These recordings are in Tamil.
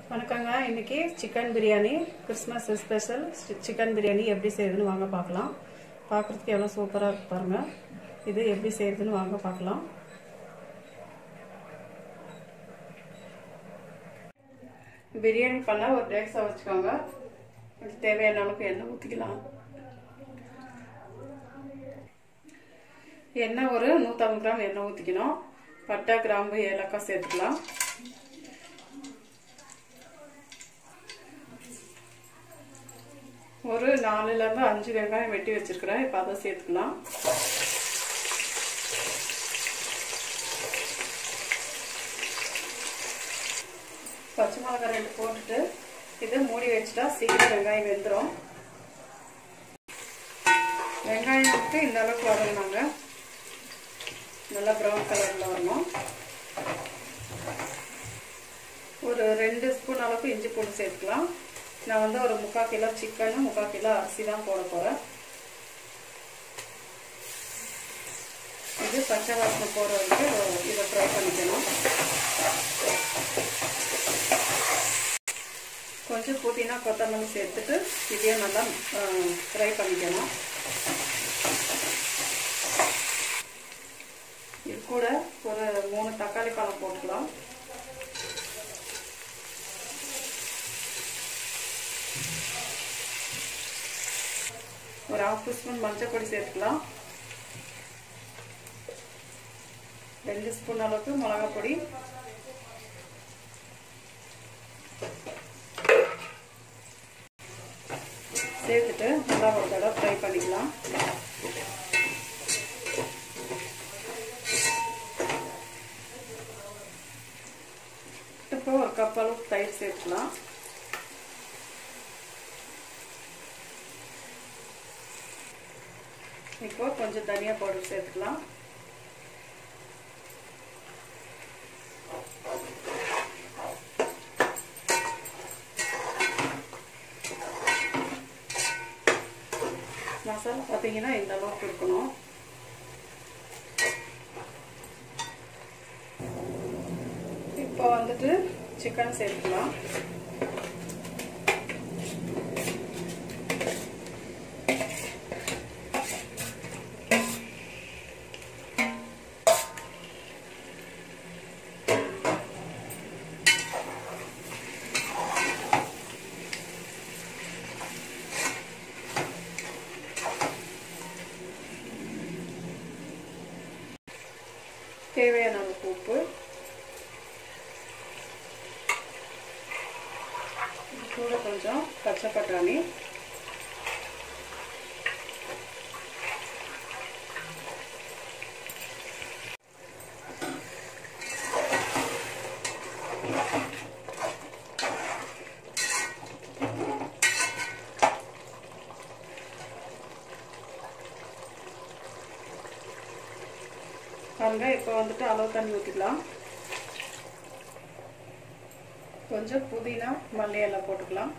வணக்கங்க இன்னைக்கு chicken biryani Christmas special chicken biryani எப்படி செய்யுதுன்னு வாங்க பார்க்கலாம் பார்க்குறதுக்கு எவ்வளோ சூப்பராக இருக்கு பாருங்க இது எப்படி செய்யுதுன்னு வாங்க பார்க்கலாம் பிரியாணி பண்ண ஒரு டேக்ஸாக வச்சுக்கோங்க இது தேவையான அளவுக்கு எண்ணெய் ஊற்றிக்கலாம் எண்ணெய் ஒரு நூற்றம்பது கிராம் எண்ணெய் ஊற்றிக்கணும் பட்டை கிராம்பு ஏலக்காய் சேர்த்துக்கலாம் ஒரு நாலுலேருந்து அஞ்சு வெங்காயம் வெட்டி வச்சிருக்கிறேன் இப்போ அதை சேர்த்துக்கலாம் பச்சை மிளகாய் ரெண்டு போட்டுட்டு இது மூடி வச்சுட்டா சீக்கிரம் வெங்காயம் வெந்துடும் வெங்காயம் வந்துட்டு இந்த அளவுக்கு வரணும் நாங்கள் நல்லா ப்ரௌன் கலரில் வரணும் ஒரு ரெண்டு ஸ்பூன் அளவுக்கு இஞ்சி பூண்டு சேர்த்துக்கலாம் நான் வந்து ஒரு முக்கால் கிலோ சிக்கனு முக்கால் கிலோ அரிசி தான் போட போகிறேன் இது பச்சை வாசனை போகிற வரைக்கும் இதை ஃப்ரை பண்ணிக்கணும் கொஞ்சம் புதினா கொத்தமல்லி சேர்த்துட்டு இதையும் நல்லா ஃப்ரை பண்ணிக்கணும் இது கூட ஒரு மூணு தக்காளி பழம் போட்டுக்கலாம் ஒரு ஹாஃப் ஸ்பூன் மஞ்சள் பொடி சேர்த்துக்கலாம் ரெண்டு ஸ்பூன் அளவுக்கு மிளகாய் பொடி சேர்த்துட்டு நல்லா ஒரு தடவை ஃப்ரை பண்ணிக்கலாம் இப்போ ஒரு கப் அளவுக்கு தயிர் சேர்த்துக்கலாம் இப்போ கொஞ்சம் தனியா பவுடர் சேர்த்துக்கலாம் மசாலா பார்த்தீங்கன்னா இந்த அளவுக்கு இருக்கணும் இப்போ வந்துட்டு சிக்கன் சேர்த்துக்கலாம் தேவையான அளவுக்கு உப்பு கூட கொஞ்சம் பச்சை பட்டாணி பாருங்க இப்போ வந்துட்டு அளவு தண்ணி ஊற்றிக்கலாம் கொஞ்சம் புதினா மல்லி எல்லாம் போட்டுக்கலாம்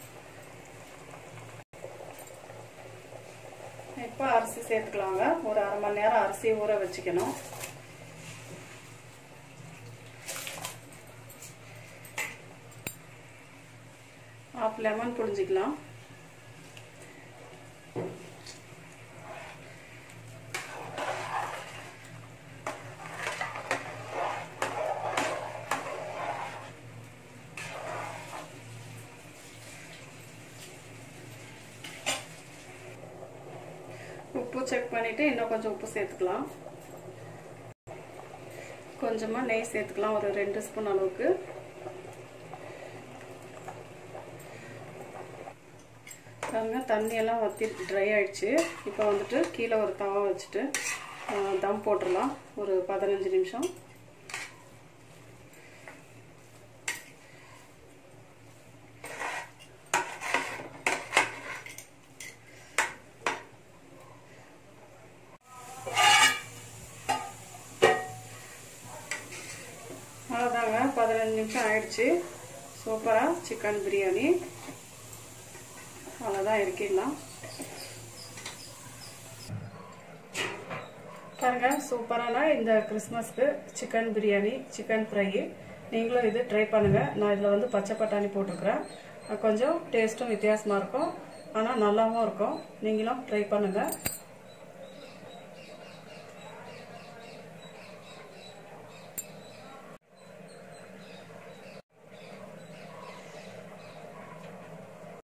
இப்போ அரிசி சேர்த்துக்கலாங்க ஒரு அரை மணி நேரம் அரிசி ஊற வச்சுக்கணும் ஆஃப் லெமன் புழிஞ்சிக்கலாம் உப்பு செக் பண்ணிவிட்டு இன்னும் கொஞ்சம் உப்பு சேர்த்துக்கலாம் கொஞ்சமாக நெய் சேர்த்துக்கலாம் ஒரு ரெண்டு ஸ்பூன் அளவுக்கு பாருங்க தண்ணியெல்லாம் வற்றி ட்ரை ஆயிடுச்சு இப்போ வந்துட்டு கீழே ஒரு தவா வச்சுட்டு தம் போட்டுடலாம் ஒரு பதினஞ்சு நிமிஷம் அவ்வளோதாங்க பதினஞ்சு நிமிஷம் ஆயிடுச்சு சூப்பராக சிக்கன் பிரியாணி அவ்வளோதான் இறக்கிடலாம் பாருங்க சூப்பரான இந்த கிறிஸ்மஸ்க்கு சிக்கன் பிரியாணி சிக்கன் ஃப்ரை நீங்களும் இது ட்ரை பண்ணுங்கள் நான் இதில் வந்து பச்சை பட்டாணி போட்டிருக்கிறேன் கொஞ்சம் டேஸ்ட்டும் வித்தியாசமாக இருக்கும் ஆனால் நல்லாவும் இருக்கும் நீங்களும் ட்ரை பண்ணுங்கள்